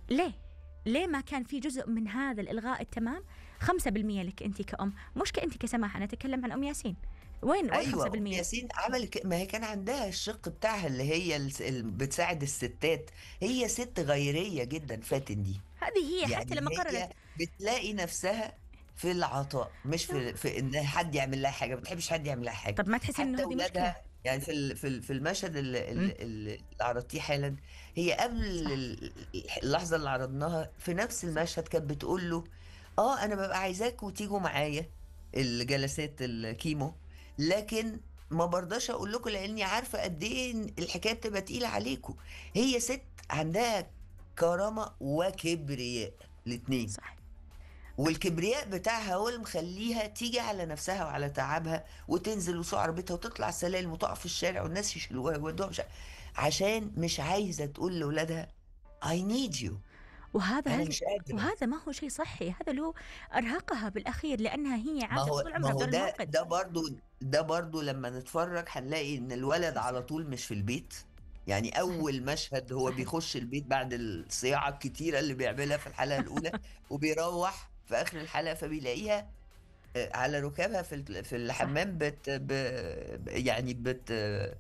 ليه؟ ليه ما كان في جزء من هذا الالغاء التمام 5% لك انت كأم مش كأنت كسماح انا اتكلم عن ام ياسين وين وين ايوه 5% أم ياسين عملت ك- ما هي كان عندها الشق بتاعها اللي هي الس- ال- بتساعد الستات هي ست غيريه جدا فاتن دي هذه هي حتى يعني لما هي قررت بتلاقي نفسها في العطاء مش في في ان حد يعمل لها حاجه ما بتحبش حد يعمل لها حاجه طب ما تحسي انه حتى هذه مشكله اولادها يعني في ال- في ال- في المشهد اللي, مم. اللي, اللي عرضتيه حالا هي قبل صح ال- اللحظه اللي عرضناها في نفس المشهد كانت بتقول له اه انا ببقى عايزاكوا تيجوا معايا الجلسات الكيمو لكن ما برضاش اقول لكم لاني عارفه قد ايه إن الحكايه بتبقى تقيله عليكم هي ست عندها كرامه وكبرياء الاتنين صح والكبرياء بتاعها هو اللي مخليها تيجي على نفسها وعلى تعبها وتنزل وسوق عربيتها وتطلع السلالم وتقف في الشارع والناس يشيلوها ويودوها مش عشان مش عايزه تقول لاولادها I need you وهذا انا هل مش قادره وهذا ما هو شيء صحي هذا له ارهقها بالاخير لانها هي ما عاشت هو طول ما عمرها هو بدور ده المنقذ ده برضو ده برضو لما نتفرج هنلاقي ان الولد على طول مش في البيت يعني صحيح اول مشهد هو صحيح بيخش البيت بعد الصياعه الكتيره اللي بيعملها في الحلقه الاولى وبيروح في اخر الحلقه فبيلاقيها آه، على ركابها في ال- في صح الحمام بت ب يعني بت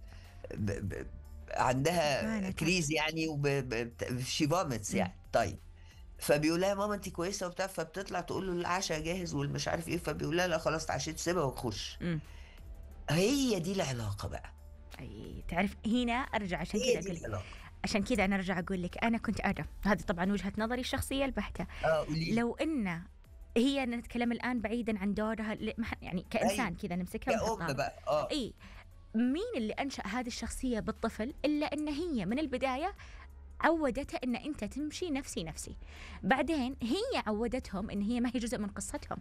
ب ب عندها تعبانه كريز يعني وب شي فوميتس مم. يعني طيب فبيقول لها ماما انت كويسه وبتاع فبتطلع تقول له العشاء جاهز والمش عارف ايه فبيقول لها لا خلاص اتعشيت سيبها وتخش امم هي دي العلاقه بقى اي تعرف هنا ارجع عشان هي كذا دي اقول لك العلاقه عشان كذا انا ارجع اقول لك انا كنت ادم هذه طبعا وجهه نظري الشخصيه البحته اه قولي لي لو ان هي نتكلم الان بعيدا عن دورها ل- مح- يعني كانسان ايوه كذا نمسكها كأم ونحطها بقى اه اي مين اللي انشا هذه الشخصيه بالطفل الا ان هي من البدايه عودتها ان انت تمشي نفسي نفسي بعدين هي عودتهم ان هي ما هي جزء من قصتهم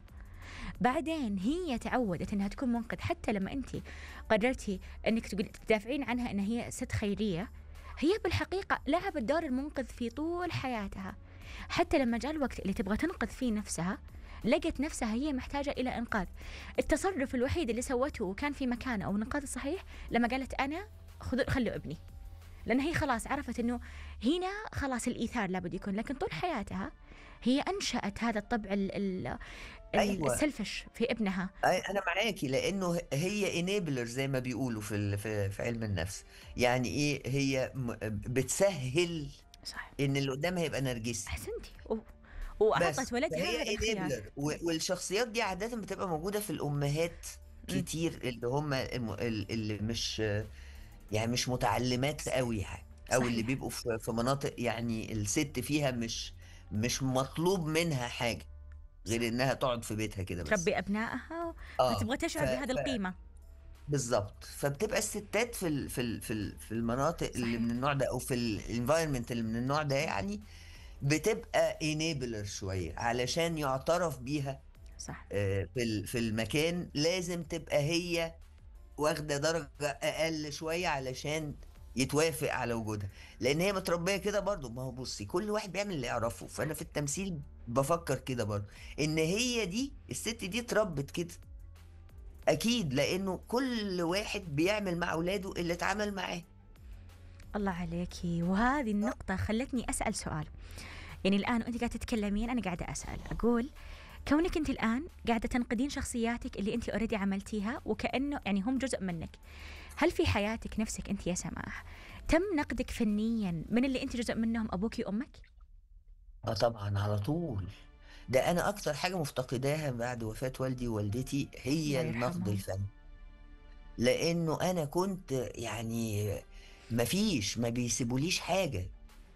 بعدين هي تعودت انها تكون منقذ حتى لما انت قررتي انك تقول تدافعين عنها ان هي ست خيريه هي بالحقيقه لعبت دور المنقذ في طول حياتها حتى لما جاء الوقت اللي تبغى تنقذ فيه نفسها لقت نفسها هي محتاجة إلى إنقاذ التصرف الوحيد اللي سوته وكان في مكانه أو الإنقاذ الصحيح لما قالت أنا خذوا خلوا ابني لأن هي خلاص عرفت أنه هنا خلاص الإيثار لابد يكون لكن طول حياتها هي أنشأت هذا الطبع ال- ال- ال- ايوه السلفش في ابنها أي- انا معاكي لانه هي انيبلر زي ما بيقولوا في ال- في في علم النفس يعني ايه هي م- بتسهل صح ان اللي قدامها يبقى نرجسي أحسنتي و- وأعطت بس ولدها هذا فهي الخيار انيبلر والشخصيات دي عاده بتبقى موجوده في الامهات مم. كتير اللي هم الم- ال- اللي مش يعني مش متعلمات قوي يعني او اللي صحيح بيبقوا في في مناطق يعني الست فيها مش مش مطلوب منها حاجه غير صح انها تقعد في بيتها كده بس تربي أبنائها اه فتبغى ف... تشعر بهذه ف... القيمة بالظبط فبتبقى الستات في ال... في ال... في ال... في المناطق اللي من صحيح النوع ده او في الانفايرمنت اللي من النوع ده يعني بتبقى انيبلر شويه علشان يعترف بيها صح آه، في ال- في المكان لازم تبقى هي واخده درجه اقل شويه علشان يتوافق على وجودها لان هي متربيه كده برضو ما هو بصي كل واحد بيعمل اللي يعرفه فانا في التمثيل بفكر كده برضو ان هي دي الست دي اتربت كده اكيد لانه كل واحد بيعمل مع اولاده اللي اتعامل معاه الله عليكي وهذه النقطة خلتني أسأل سؤال يعني الآن وأنت قاعدة تتكلمين أنا قاعدة أسأل أقول كونك أنت الآن قاعدة تنقدين شخصياتك اللي أنت أوريدي عملتيها وكأنه يعني هم جزء منك هل في حياتك نفسك أنت يا سماح تم نقدك فنيا من اللي أنت جزء منهم أبوك وأمك؟ اه طبعا على طول ده انا اكتر حاجه مفتقداها بعد وفاه والدي ووالدتي هي الله النقد يرحمهم الفني لانه انا كنت يعني مفيش ما بيسيبوليش حاجه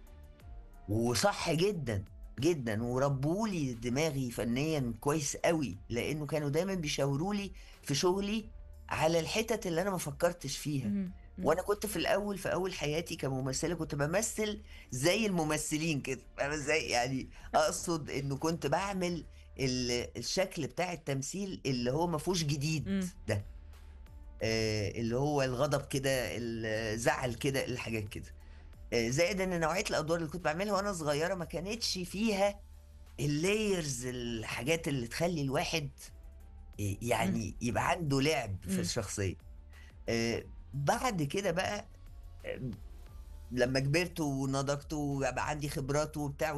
وصح جدا جدا وربولي دماغي فنيا كويس قوي لانه كانوا دايما بيشاورولي في شغلي على الحتت اللي انا ما فكرتش فيها مم. مم. وانا كنت في الاول في اول حياتي كممثله كنت بمثل زي الممثلين كده فاهمه ازاي يعني اقصد انه كنت بعمل ال- الشكل بتاع التمثيل اللي هو ما فيهوش جديد مم. ده آه، اللي هو الغضب كده الزعل كده الحاجات كده آه، زائد ان نوعيه الادوار اللي كنت بعملها وانا صغيره ما كانتش فيها اللايرز الحاجات اللي تخلي الواحد آه، مم. يعني يبقى عنده لعب في مم. الشخصيه آه، بعد كده بقى آه، لما كبرت ونضجت وبقى عندي خبرات وبتاع